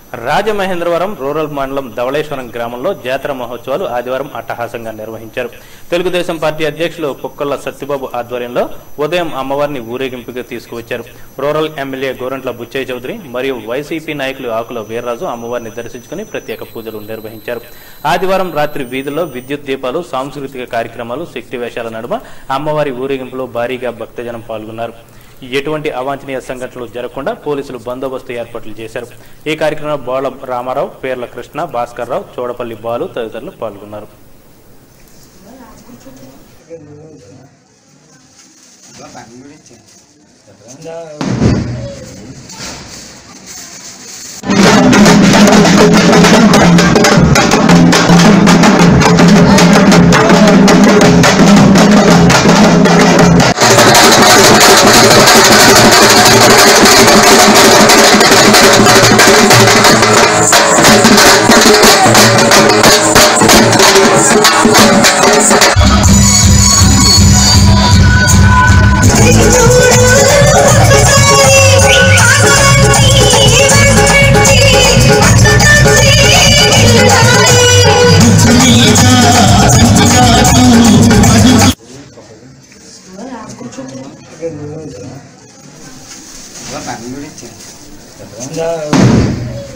Rajamahendravaram rural మండలం ధవళేశ్వరం గ్రామంలో జాతర మహోత్సవాలు ఆదివారం అట్టహాసంగా నిర్వహించారు తెలుగుదేశం పార్టీ అధ్యక్షులు కుక్కల్ల సత్యబాబు ఆధ్వర్యంలో ఉదయం అమ్మవారిని ఊరేగింపుగా తీసుకువచ్చారు రూరల్ ఎమ్మెల్యే గోరంట్ల బుచ్చయ్య చౌదరి మరియు వైసీపీ నాయకులు ఆకుల వీర్రాజు అమ్మవారిని దర్శించుకుని ప్రత్యేక పూజలు నిర్వహించారు ఆదివారం రాత్రి వీధుల్లో విద్యుత్ దీపాలు సాంస్కృతిక కార్యక్రమాలు శక్తి వేషాల నడుమ అమ్మవారి ఊరేగింపులో భారీగా భక్తజనం పాల్గొన్నారు ఎటువంటి అవాంఛనీయ సంఘటనలు జరగకుండా పోలీసులు బందోబస్తు ఏర్పాట్లు చేశారు ఈ కార్యక్రమంలో బోళ రామారావు పేర్ల కృష్ణ భాస్కర్ రావు చోడపల్లి బాలు తదితరులు పాల్గొన్నారు Hãy subscribe cho kênh Ghiền Mì Gõ Để không bỏ lỡ